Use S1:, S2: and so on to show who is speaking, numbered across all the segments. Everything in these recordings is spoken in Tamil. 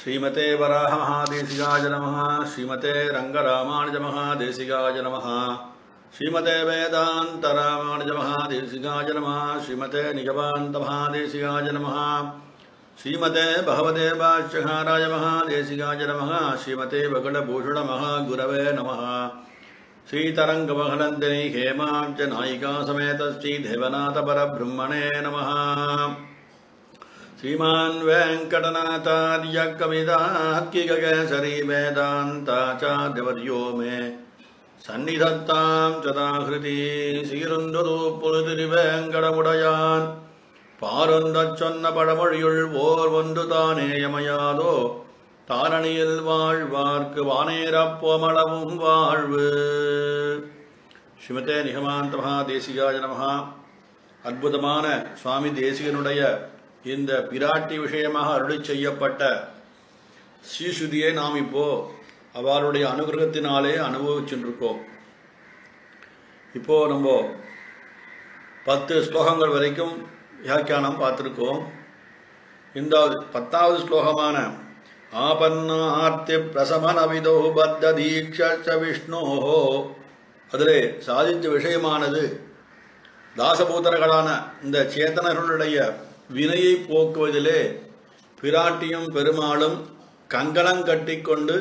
S1: ஸ்ரீமதே வராக மகாதேசிகாய நமः ஸ்ரீமதே ரங்கராமானுஜ மகாதேசிகாய நமः ஸ்ரீமதே வேதாந்த ராமானுஜ மகாதேசிகாய நமः ஸ்ரீமதே நிகமாந்த மகாதேசிகாய நமः ஸ்ரீமதே பகவதே பாஷ்யகாராய மகாதேசிகாய நமः ஸ்ரீமதே வகுடபூஷண மகாகுரவே நமः श्रीतरङ्गमहनन्दिनी हेमाञ्च नायिका समेत श्रीदेवनाथपरब्रह्मणे नमः श्रीमान् वेङ्कटनाथार्य कविदात्किककेसरी वेदान्ताचार्यवर्यो मे சந்நிதத்தாம் சதாகிருதி சீருந்தது புழுதிரிவேங்கடமுடையான் பாரொந்தச் சொன்ன பழமொழியுள் ஓர் ஒன்று தானேயமையாதோ தாரணியில் வாழ்வார்க்கு வானேரப்போமளவும் வாழ்வு ஸ்ரீமதே நிகமாந்த மகா தேசிகாய நமகா அற்புதமான சுவாமி தேசிகனுடைய இந்த பிராட்டி விஷயமாக அருளி செய்யப்பட்ட ஸ்ரீசுதியை நாம் இப்போ அவருடைய அனுகிரகத்தினாலே அனுபவிச்சுருக்கோம் இப்போ நம்ம பத்து ஸ்லோகங்கள் வரைக்கும் வியாக்கியானம் பார்த்துருக்கோம் இந்த பத்தாவது ஸ்லோகமான ஆபன்னார்த்தி பிரசமனவிதோ பத்த தீட்ச விஷ்ணோஹோ அதிலே சாதித்த விஷயமானது தாசபூதர்களான இந்த சேத்தனர்களுடைய வினையை போக்குவதிலே பிராட்டியும் பெருமாளும் கங்கணம் கட்டிக்கொண்டு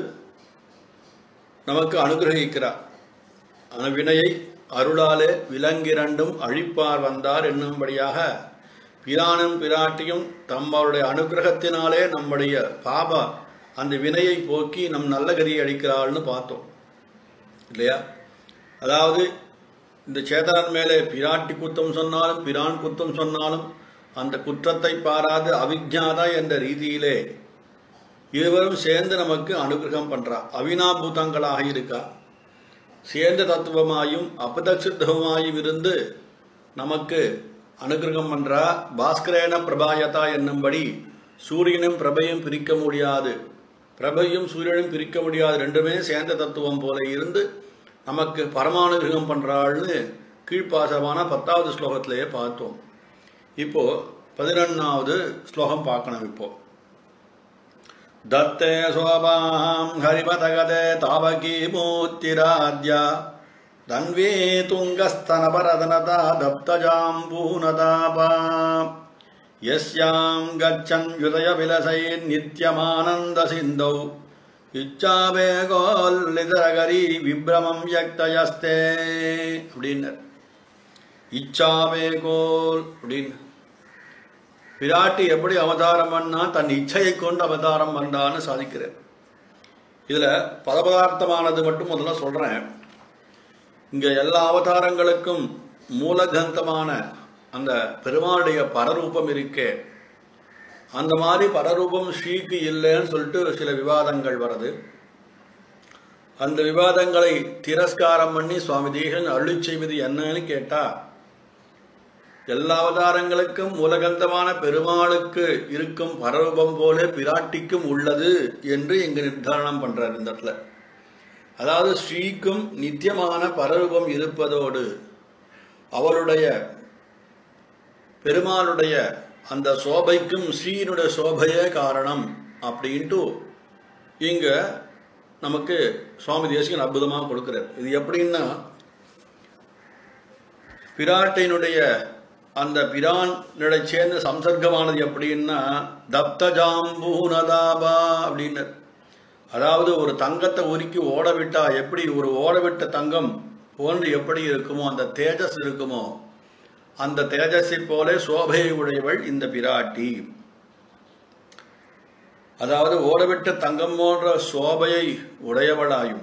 S1: நமக்கு அனுகிரகிக்கிறார் அந்த வினையை அருளாலே விலங்கிரண்டும் அழிப்பார் வந்தார் என்னும்படியாக பிரானும் பிராட்டியும் தம்முடைய அனுகிரகத்தினாலே நம்முடைய பாப அந்த வினையை போக்கி நம் நல்ல கதியை அளிக்கிறாள்னு பார்த்தோம் இல்லையா அதாவது இந்த சேதனன் மேலே பிராட்டி குத்தம் சொன்னாலும் பிரான் குத்தம் சொன்னாலும் அந்த குற்றத்தை பாராது அவிஜாதா என்ற ரீதியிலே இருவரும் சேர்ந்து நமக்கு அனுகிரகம் பண்றா அவினாபூதங்களாக இருக்கா சேர்ந்த தத்துவமாயும் அபதசித்தமாயும் இருந்து நமக்கு அனுகிரகம் பண்றா பாஸ்கரேன பிரபாயதா என்னும்படி சூரியனும் பிரபையும் பிரிக்க முடியாது பிரபையும் சூரியனும் பிரிக்க முடியாது ரெண்டுமே சேர்ந்த தத்துவம் போல இருந்து நமக்கு பரமானுகிரகம் பண்றாள்னு கீழ்ப்பாசமான பத்தாவது ஸ்லோகத்திலேயே பார்த்தோம் இப்போ பதினொன்னாவது ஸ்லோகம் பார்க்கணும் இப்போ दत्ते शोभां हरिमतगते तावकी मूर्तिराद्या धन्वी तुङ्गस्तनपरदनता दप्तजाम्बूनतापा यस्यां गच्छन् युदयविलसैर्नित्यमानन्दसिन्धौ இச்சாவேகோல்லிதரகரி விப்ரமம் யக்தயஸ்தே அப்படின்னு இச்சாவேகோல் அப்படின்னு பிராட்டி எப்படி அவதாரம் பண்ணா தன் இச்சையை கொண்டு அவதாரம் பண்ணான்னு சாதிக்கிறேன் இதுல பதபதார்த்தமானது மட்டும் முதல்ல சொல்றேன் இங்க எல்லா அவதாரங்களுக்கும் மூலகந்தமான அந்த பெருமாளுடைய பரரூபம் இருக்கே அந்த மாதிரி பரரூபம் ஸ்ரீக்கு இல்லைன்னு சொல்லிட்டு சில விவாதங்கள் வருது அந்த விவாதங்களை திரஸ்காரம் பண்ணி சுவாமி தேகன் அருளி செய்வது என்னன்னு கேட்டா எல்லா அவதாரங்களுக்கும் மூலகந்தமான பெருமாளுக்கு இருக்கும் பரரூபம் போல பிராட்டிக்கும் உள்ளது என்று இங்கு நிர்தாரணம் பண்றார் இந்த இடத்துல அதாவது ஸ்ரீக்கும் நித்தியமான பரரூபம் இருப்பதோடு அவருடைய பெருமாளுடைய அந்த சோபைக்கும் ஸ்ரீனுடைய சோபையே காரணம் அப்படின்ட்டு இங்க நமக்கு சுவாமி தேசிகன் அற்புதமாக கொடுக்கிறார் இது எப்படின்னா பிராட்டினுடைய அந்த பிரானுடைய சேர்ந்த சம்சர்க்கமானது எப்படின்னா தப்தஜாம்பூனதாபா அப்படின்னு அதாவது ஒரு தங்கத்தை உருக்கி ஓட விட்டா எப்படி ஒரு ஓட விட்ட தங்கம் போன்று எப்படி இருக்குமோ அந்த தேஜஸ் இருக்குமோ அந்த தேஜஸை போல சோபையை உடையவள் இந்த பிராட்டி அதாவது ஓடவிட்ட தங்கம் போன்ற சோபையை உடையவளாயும்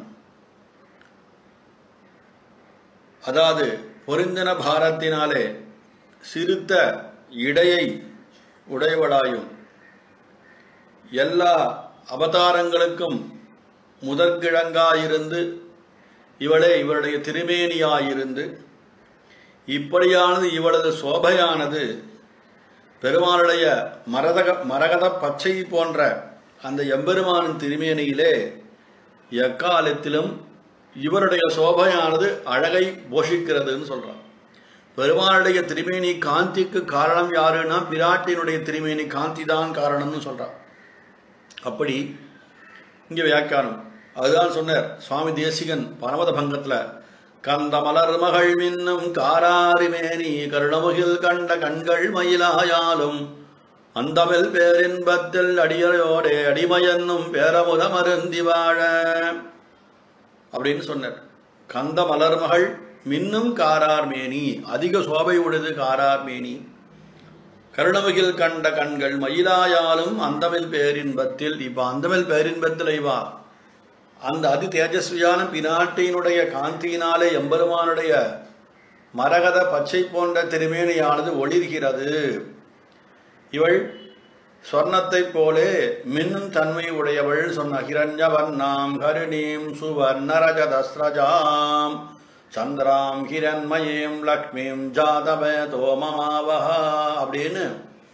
S1: அதாவது பொருந்தின பாரத்தினாலே சிறுத்த இடையை உடையவளாயும் எல்லா அவதாரங்களுக்கும் முதற்கிழங்காயிருந்து இவளே இவருடைய திருமேனியாயிருந்து இப்படியானது இவளது சோபையானது பெருமானுடைய மரதக மரகத பச்சை போன்ற அந்த எம்பெருமானின் திருமேனியிலே எக்காலத்திலும் இவருடைய சோபையானது அழகை போஷிக்கிறதுன்னு சொல்றான் பெருமாளுடைய திருமேனி காந்திக்கு காரணம் யாருன்னா பிராட்டினுடைய திருமேனி காந்தி தான் காரணம்னு சொல்றான் அப்படி இங்கே வியாக்கியானம் அதுதான் சொன்னார் சுவாமி தேசிகன் பரமத பங்கத்தில் கந்த மலர் மகள் மின்னும் காராரிமேனி கருணமுகில் கண்ட கண்கள் மயிலாயாலும் அந்தமில் பேரின்பத்தில் அடியரோடே அடிமையன்னும் பேரமுத மருந்தி வாழ அப்படின்னு சொன்னார் கந்த மலர் மகள் மின்னும் காரார் மேனி அதிக சோபை உடையது காரார் மேனி கருணமுகில் கண்ட கண்கள் மயிலாயாலும் அந்தமில் பேரின்பத்தில் இப்ப அந்தமில் பேரின்பத்தில் இவா அந்த அதி தேஜஸ்வியான பினாட்டியினுடைய காந்தியினாலே எம்பெருமானுடைய மரகத பச்சை போன்ற திருமேனியானது ஒளிர்கிறது இவள் சொர்ணத்தைப் போலே மின்னும் தன்மை உடையவள் சொன்ன ஹிரண்யவர்ணாம் ஹரிணீம் சுவர்ணரஜதஸ்ரஜாம் சந்திராம் ஹிரண்மயீம் லக்ஷ்மீம் ஜாதவேதோ மமாவஹா அப்படின்னு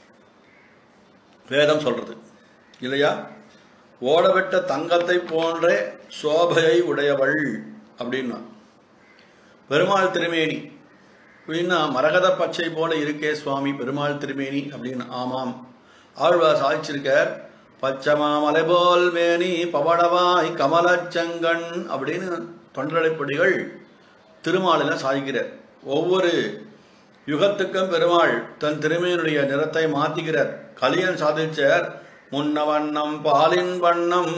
S1: வேதம் சொல்றது இல்லையா ஓடவிட்ட தங்கத்தை போன்ற சோபையை உடையவள் அப்படின்னா பெருமாள் திருமேனி அப்படின்னா மரகத பச்சை போல இருக்கே சுவாமி பெருமாள் திருமேனி அப்படின்னு ஆமாம் ஆழ்வார் சாதிச்சிருக்கார் பச்சமா மலை போல் மேனி பவளவாய் கமலச்சங்கண் அப்படின்னு தொண்டரைப்படிகள் திருமாலில் சாதிக்கிறார் ஒவ்வொரு யுகத்துக்கும் பெருமாள் தன் திருமையினுடைய நிறத்தை மாற்றுகிறார் கலியன் சாதிச்சார் முன்ன வண்ணம் பாலின் வண்ணம்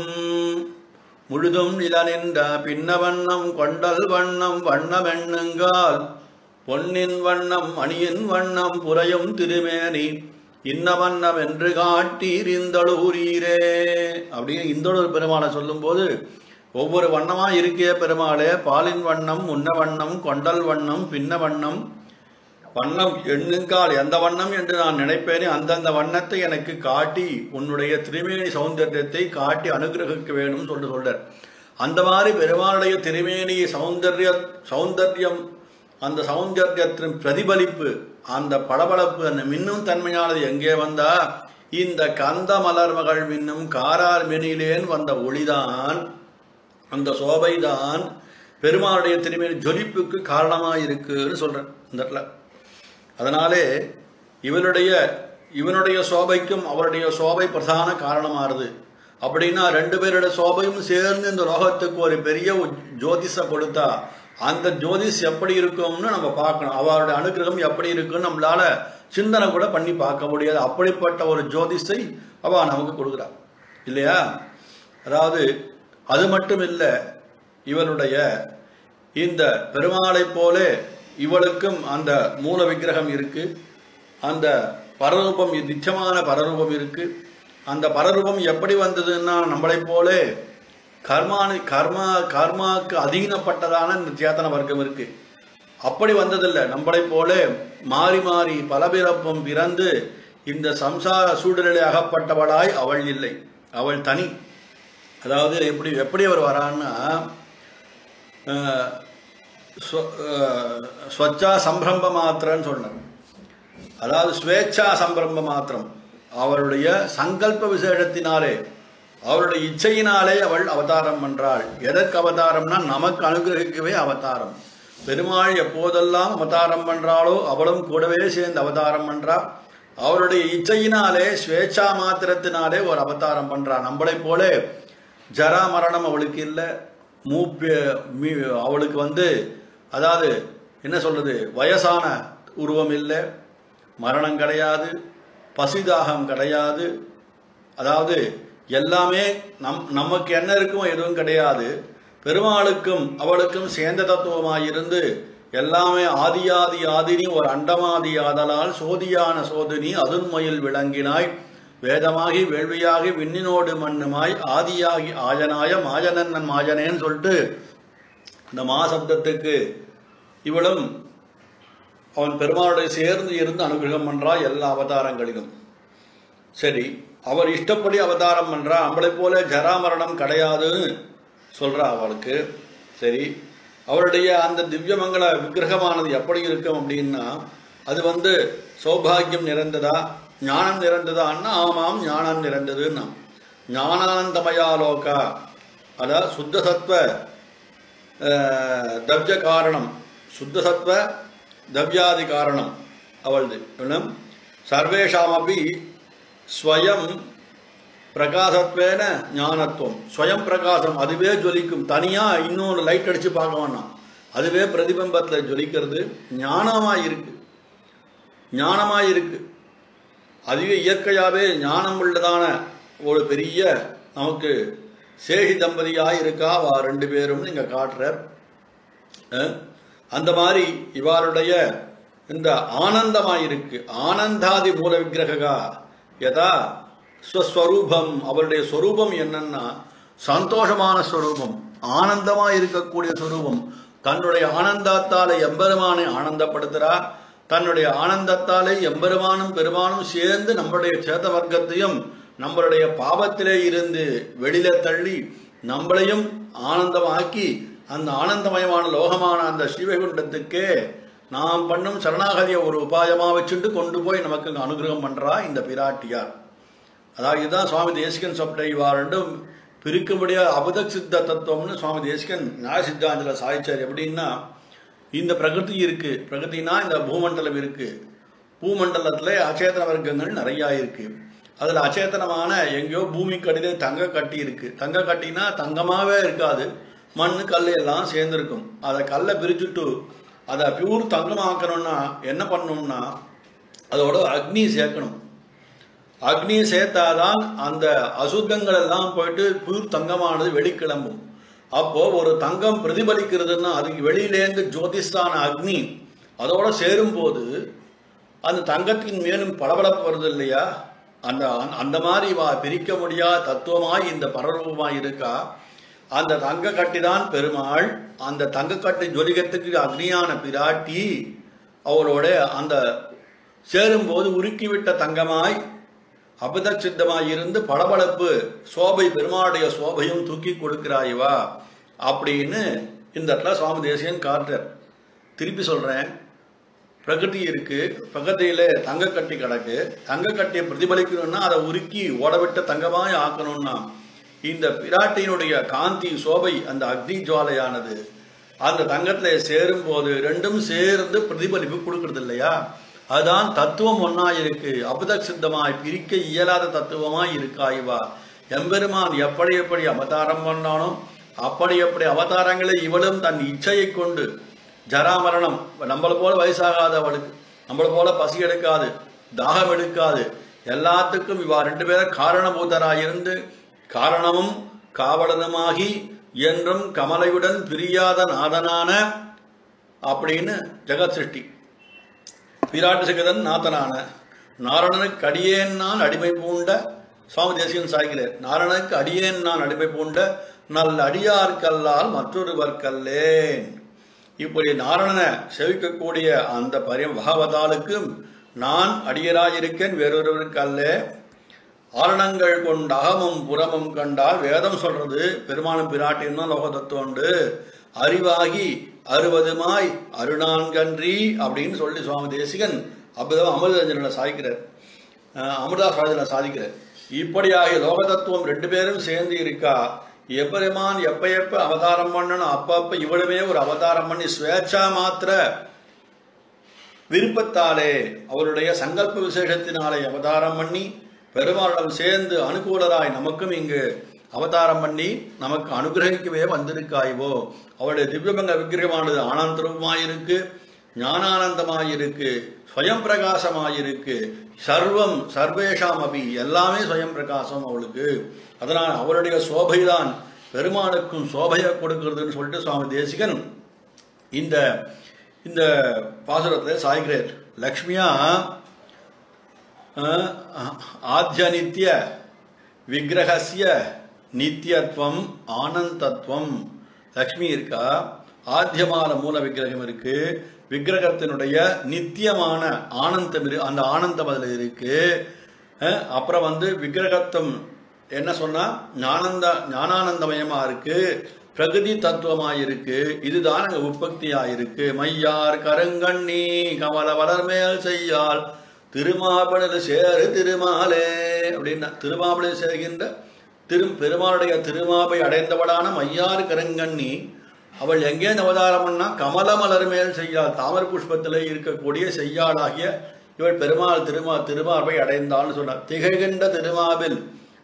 S1: முழுதும் நிலனின்ற பின்ன வண்ணம் கொண்டல் வண்ணம் வண்ணமெண்ணுங்கால் பொன்னின் வண்ணம் மணியின் வண்ணம் புறையும் திருமேனி இன்ன வண்ணம் என்று காட்டீர் இந்தளூரீரே அப்படின்னு இந்தளூர் பெருமாளை சொல்லும்போது ஒவ்வொரு வண்ணமா இருக்கே பெருமாளே பாலின் வண்ணம் முன்ன வண்ணம் கொண்டல் வண்ணம் பின்ன வண்ணம் வண்ணம் எண்ணுங்கால் எந்த வண்ணம் என்று நான் நினைப்பேனே அந்தந்த வண்ணத்தை எனக்கு காட்டி உன்னுடைய திருமேனி சௌந்தரியத்தை காட்டி அனுகிரகிக்க வேணும் சொல்லி சொல்றார் அந்த மாதிரி பெருமாளுடைய திருமேனி சௌந்தர்ய சௌந்தர்யம் அந்த சௌந்தர்யத்தின் பிரதிபலிப்பு அந்த பளபளப்பு அந்த மின்னும் தன்மையானது எங்கே வந்தா இந்த கந்த மலர் மகள் மின்னும் காரார் மெனிலேன் வந்த ஒளிதான் அந்த சோபைதான் பெருமாளுடைய திருமேனி ஜொலிப்புக்கு காரணமாக இருக்குன்னு சொல்றேன் இந்த இடத்துல அதனாலே இவனுடைய இவனுடைய சோபைக்கும் அவருடைய சோபை பிரதான காரணமாறுது அப்படின்னா ரெண்டு பேருடைய சோபையும் சேர்ந்து இந்த லோகத்துக்கு ஒரு பெரிய ஜோதிஷ கொடுத்தா அந்த ஜோதிஷ் எப்படி இருக்கும்னு நம்ம பார்க்கணும் அவருடைய அனுகிரகம் எப்படி இருக்குன்னு நம்மளால சிந்தனை கூட பண்ணி பார்க்க முடியாது அப்படிப்பட்ட ஒரு ஜோதிஷை அவ நமக்கு கொடுக்குறா இல்லையா அதாவது அது மட்டும் இல்லை இவனுடைய இந்த பெருமாளை போல இவளுக்கும் அந்த மூல விக்கிரகம் இருக்கு அந்த பரரூபம் நிச்சயமான பரரூபம் இருக்கு அந்த பரரூபம் எப்படி வந்ததுன்னா நம்மளை போல கர்மானு கர்மா கர்மாக்கு அதீனப்பட்டதான இந்த சேத்தன வர்க்கம் இருக்கு அப்படி வந்ததில்லை நம்மளை போல மாறி மாறி பல பிறப்பும் பிறந்து இந்த சம்சார சூழ்நிலை அகப்பட்டவளாய் அவள் இல்லை அவள் தனி அதாவது எப்படி எப்படி அவர் வரான்னா ஸ்வச்சா சம்பிரம்ப மாத்திரன்னு சொன்னார் அதாவது ஸ்வேச்சா சம்பிரம்ப மாத்திரம் அவருடைய சங்கல்ப விசேஷத்தினாலே அவருடைய இச்சையினாலே அவள் அவதாரம் பண்றாள் எதற்கு அவதாரம்னா நமக்கு அனுகிரகிக்கவே அவதாரம் பெருமாள் எப்போதெல்லாம் அவதாரம் பண்றாளோ அவளும் கூடவே சேர்ந்து அவதாரம் பண்றா அவருடைய இச்சையினாலே ஸ்வேச்சா மாத்திரத்தினாலே ஒரு அவதாரம் பண்றா நம்மளை போல ஜரா மரணம் அவளுக்கு இல்லை மூப்ப மீ அவளுக்கு வந்து அதாவது என்ன சொல்றது வயசான உருவம் இல்லை மரணம் கிடையாது பசிதாகம் கிடையாது அதாவது எல்லாமே நம் நமக்கு என்ன இருக்குமோ எதுவும் கிடையாது பெருமாளுக்கும் அவளுக்கும் சேர்ந்த தத்துவமாயிருந்து எல்லாமே ஆதியாதி ஆதினி ஒரு அண்டமாதி ஆதலால் சோதியான சோதினி அதுன்மையில் விளங்கினாய் வேதமாகி வேள்வியாகி விண்ணினோடு மண்ணுமாய் ஆதியாகி ஆஜனாய மாஜனன் மாஜனேன்னு சொல்லிட்டு இந்த மாசப்தத்துக்கு இவளும் அவன் பெருமாளுடைய சேர்ந்து இருந்து அனுகிரகம் பண்றா எல்லா அவதாரங்களிலும் சரி அவர் இஷ்டப்படி அவதாரம் பண்றா நம்மளை போல ஜராமரணம் கிடையாதுன்னு சொல்றா அவளுக்கு சரி அவருடைய அந்த திவ்யமங்கல விக்கிரகமானது எப்படி இருக்கும் அப்படின்னா அது வந்து சௌபாகியம் நிறைந்ததா ஞானம் நிறைந்ததான்னா ஆமாம் ஞானம் நிறைந்ததுன்னா ஞானானந்தமயா லோகா அதாவது சுத்த சத்வ தவ்ய காரணம் சுத்த சத்வ தவ்யாதி காரணம் அவளது சர்வேஷாமப்பி ஸ்வயம் பிரகாசத்வேன ஞானத்துவம் ஸ்வயம் பிரகாசம் அதுவே ஜொலிக்கும் தனியா இன்னொரு லைட் அடிச்சு பார்க்க வேண்டாம் அதுவே பிரதிபிம்பத்தில் ஜொலிக்கிறது ஞானமா இருக்கு ஞானமா இருக்கு அதுவே இயற்கையாவே ஞானம் உள்ளதான ஒரு பெரிய நமக்கு சேஷி தம்பதியாக இருக்கா வா ரெண்டு பேரும் நீங்க காட்டுறார் அஹ், அந்த மாதிரி இவருடைய இந்த ஆனந்தமாயிருக்கு ஆனந்தாதி மூல விக்கிரகா யதா ஸ்வஸ்வரூபம் அவருடைய ஸ்வரூபம் என்னன்னா சந்தோஷமான ஸ்வரூபம் ஆனந்தமா இருக்கக்கூடிய ஸ்வரூபம் தன்னுடைய ஆனந்தத்தாலே எம்பெருமானை ஆனந்தப்படுத்துறா தன்னுடைய ஆனந்தத்தாலே எம்பெருமானும் பெருமானும் சேர்ந்து நம்மளுடைய சேத வர்க்கத்தையும் நம்மளுடைய பாவத்திலே இருந்து வெளியில தள்ளி நம்மளையும் ஆனந்தமாக்கி அந்த ஆனந்தமயமான லோகமான அந்த ஸ்ரீவைகுண்டத்துக்கே நாம் பண்ணும் சரணாகதியை ஒரு உபாயமா வச்சுட்டு கொண்டு போய் நமக்கு இங்க அனுகிரகம் பண்றா இந்த பிராட்டியார் அதாவது இதுதான் சுவாமி தேசிகன் சொப்ட இவா ரெண்டும் பிரிக்க முடியாத அபதக் சித்த தத்துவம்னு சுவாமி தேசிகன் நியாய சித்தாந்தில சாய்ச்சார் எப்படின்னா இந்த பிரகிருதி இருக்கு பிரகிருதினா இந்த பூமண்டலம் இருக்கு பூமண்டலத்துல அச்சேதன வர்க்கங்கள் நிறைய இருக்கு அதுல அச்சேதனமான எங்கேயோ பூமிக்கு அடியிலே தங்க கட்டி இருக்கு தங்க கட்டினா தங்கமாவே இருக்காது மண்ணு கல் எல்லாம் சேர்ந்துருக்கும் அதை கல்லை பிரிச்சுட்டு அதை பியூர் தங்கமாக்கணும்னா என்ன பண்ணணும்னா அதோட அக்னி சேர்க்கணும் அக்னி சேர்த்தாதான் அந்த அசுத்தங்கள் எல்லாம் போயிட்டு பியூர் தங்கமானது வெளிக்கிளம்பும் அப்போ ஒரு தங்கம் பிரதிபலிக்கிறதுன்னா அதுக்கு வெளியிலேருந்து ஜோதிஸ்தான அக்னி அதோட சேரும்போது அந்த தங்கத்தின் மேலும் பளபளப்பு வருது இல்லையா அந்த அந்த மாதிரி வா பிரிக்க முடியாத தத்துவமாய் இந்த பரரூபமாய் இருக்கா அந்த தங்க கட்டி தான் பெருமாள் அந்த தங்க கட்டி ஜொலிகத்துக்கு அக்னியான பிராட்டி அவளோட அந்த சேரும்போது உருக்கிவிட்ட தங்கமாய் அபதச்சித்தமாய் இருந்து பளபளப்பு சோபை பெருமாளுடைய சோபையும் தூக்கி கொடுக்கிறாய்வா அப்படின்னு இந்த இடத்துல சுவாமி தேசியன் காட்டுறார் திருப்பி சொல்றேன் பிரகிருதி இருக்கு பிரகிருதியில தங்க கட்டி கிடக்கு தங்க கட்டியை பிரதிபலிக்கணும்னா அதை உருக்கி ஓடவிட்ட தங்கமாய் ஆக்கணும்னா இந்த பிராட்டியினுடைய காந்தி சோபை அந்த அக்னி ஜுவாலையானது அந்த தங்கத்துல சேரும் போது ரெண்டும் சேர்ந்து பிரதிபலிப்பு கொடுக்கறது இல்லையா அதுதான் தத்துவம் ஒன்னா இருக்கு அபுத சித்தமாய் பிரிக்க இயலாத தத்துவமாய் இருக்காய்வா எம்பெருமான் எப்படி எப்படி அவதாரம் பண்ணானோ அப்படி எப்படி அவதாரங்களை இவளும் தன் இச்சையை கொண்டு ஜராமரணம் நம்மளை போல வயசாகாத அவளுக்கு நம்மளை போல பசி எடுக்காது தாகம் எடுக்காது எல்லாத்துக்கும் இவா ரெண்டு பேரும் காரணபூதராய் இருந்து காரணமும் காவலனுமாகி என்றும் கமலையுடன் பிரியாத நாதனான அப்படின்னு ஜெகத் சிருஷ்டி பிராட்டு சகதன் நாதனான நாரணனுக்கு அடியேன் நான் அடிமை பூண்ட சுவாமி தேசிகன் சாய்கிறார் நாரணனுக்கு அடியேன் நான் அடிமை பூண்ட நல் அடியார்கல்லால் மற்றொருவர்க்கல்லேன் இப்படி நாரணனை செவிக்கக்கூடிய அந்த பரிய பகவதாளுக்கும் நான் அடியராயிருக்கேன் வேறொருவருக்கு அல்ல ஆரணங்கள் கொண்ட அகமும் புறமும் கண்டால் வேதம் சொல்றது பெருமானும் பிராட்டியும் தான் லோக தத்துவண்டு அறிவாகி அறுபதுமாய் அருணான்கன்றி அப்படின்னு சொல்லி சுவாமி தேசிகன் அப்பதான் அமிர்தரஞ்சனில் சாதிக்கிறார் அஹ் அமிர்தா சாதனை சாதிக்கிறார் இப்படியாகிய லோக தத்துவம் ரெண்டு பேரும் சேர்ந்து இருக்கா எப்பெருமான் எப்ப எப்ப அவதாரம் பண்ணணும் அப்பப்ப இவளுமே ஒரு அவதாரம் பண்ணி ஸ்வேச்சா மாத்திர விருப்பத்தாலே அவருடைய சங்கல்ப விசேஷத்தினாலே அவதாரம் பண்ணி பெருமாளிடம் சேர்ந்து அனுகூலராய் நமக்கும் இங்கு அவதாரம் பண்ணி நமக்கு அனுகிரகிக்கவே வந்திருக்காய்வோ அவருடைய திவ்யபங்க விக்கிரகமானது ஆனந்தரூபமாயிருக்கு ஞானானந்தமாயிருக்கு ஸ்வயம் பிரகாசமாயிருக்கு சர்வம் சர்வேஷாம் அபி எல்லாமே ஸ்வயம் பிரகாசம் அவளுக்கு அதனால் அவருடைய சோபைதான் பெருமாளுக்கும் சோபையை கொடுக்கிறதுன்னு சொல்லிட்டு சுவாமி தேசிகன் இந்த இந்த பாசுரத்தை சாய்கிறார் லக்ஷ்மியா ஆத்தியநித்திய விக்கிரகசிய நித்தியத்துவம் ஆனந்தத்துவம் லக்ஷ்மி இருக்கா ஆத்தியமான மூல விக்கிரகம் இருக்கு விக்கிரகத்தினுடைய நித்தியமான ஆனந்தம் இரு அந்த ஆனந்தம் அதில் இருக்கு அஹ், அப்புறம் வந்து விக்கிரகத்துவம் என்ன சொன்னா ஞானந்த ஞானானந்தமயமா இருக்கு பிரகதி தத்துவமா இருக்கு இதுதான் அங்க உற்பத்தியா இருக்கு மையார் கருங்கண்ணி கமல வளர்மேல் செய்யால் திருமாபடல் சேரு திருமாலே அப்படின்னா திருமாபடல் சேர்கின்ற திரு பெருமாளுடைய திருமாவை அடைந்தவளான மையார் கருங்கண்ணி அவள் எங்கே அவதாரம் பண்ணா கமல மலர் மேல் செய்யாள் தாமர புஷ்பத்திலே இருக்கக்கூடிய செய்யாளாகிய இவள் பெருமாள் திருமா திருமார்பை அடைந்தாள்னு சொன்னார் திகழ்கின்ற திருமாவில்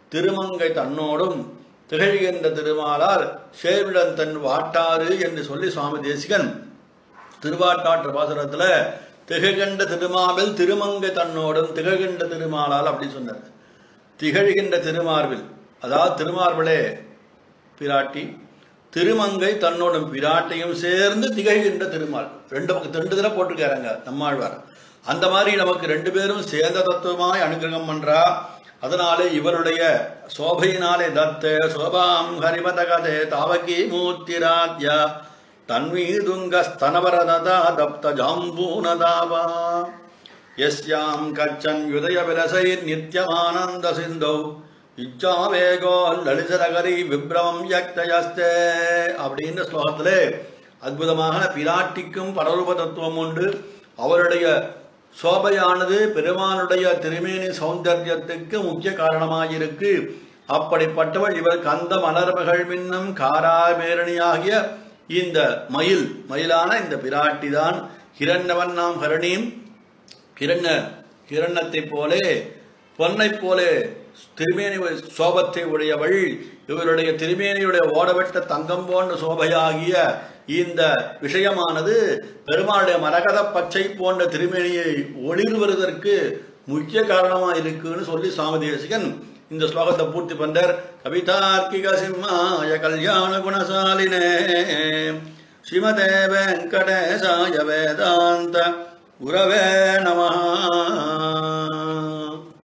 S1: திருமங்கை தன்னோடும் திகழ்கின்ற திருமாலால் சேவிடன் தன் வாட்டாறு என்று சொல்லி சுவாமி தேசிகன் திருவாட்டாற்று பாசுரத்துல திகழ்கின்ற திருமாவில் திருமங்கை தன்னோடும் திகழ்கின்ற திருமாலால் அப்படி சொன்னார் திகழ்கின்ற திருமார்பில் அதாவது திருமார்பிலே பிராட்டி திருமங்கை தன்னோடும் பிராட்டையும் சேர்ந்து திகழ்கின்ற திருமால் ரெண்டு பக்கம் ரெண்டு தடவை போட்டிருக்காருங்க நம்மாழ்வார் அந்த மாதிரி நமக்கு ரெண்டு பேரும் சேர்ந்த தத்துவமாய் அனுகிரகம் பண்றா அதனாலே இவருடைய சோபையினாலே தத்த சோபாம் ஹரிமதகதே தாவகி மூர்த்திராத்யா தன்வீதுங்க ஸ்தனவரததா தப்த ஜாம்பூனதாவா யஸ்யாம் கச்சன் யுதய விரசைர் நித்யமானந்த சிந்தௌ இச்சாவேகோ லலிதரகரி விப்ரமம் யக்தயஸ்தே அப்படின்ற ஸ்லோகத்திலே அற்புதமான பிராட்டிக்கும் பரரூப தத்துவம் உண்டு அவருடைய சோபையானது பெருமானுடைய திருமேனி சௌந்தர்யத்துக்கு முக்கிய காரணமாயிருக்கு அப்படிப்பட்டவள் இவர் கந்த மலர்மகள் மின்னும் காராமேரணியாகிய இந்த மயில் மயிலான இந்த பிராட்டி தான் ஹிரண்யவன் நாம் ஹரணியும் கிரண கிரணத்தைப் போலே பொன்னைப் போலே திருமேனி சோபத்தை உடையவள் இவருடைய திருமேனியுடைய ஓடவிட்ட தங்கம் போன்ற சோபையாகிய இந்த விஷயமானது பெருமாளுடைய மரகத பச்சை போன்ற திருமேனியை ஒளிர்வதற்கு முக்கிய காரணமா இருக்குன்னு சொல்லி சுவாமி தேசிகன் இந்த ஸ்லோகத்தை பூர்த்தி பண்றார் கவிதார்க்கிக சிம்மாய கல்யாண குணசாலினே ஸ்ரீமதே வெங்கடேசாய வேதாந்த குரவே நமஹ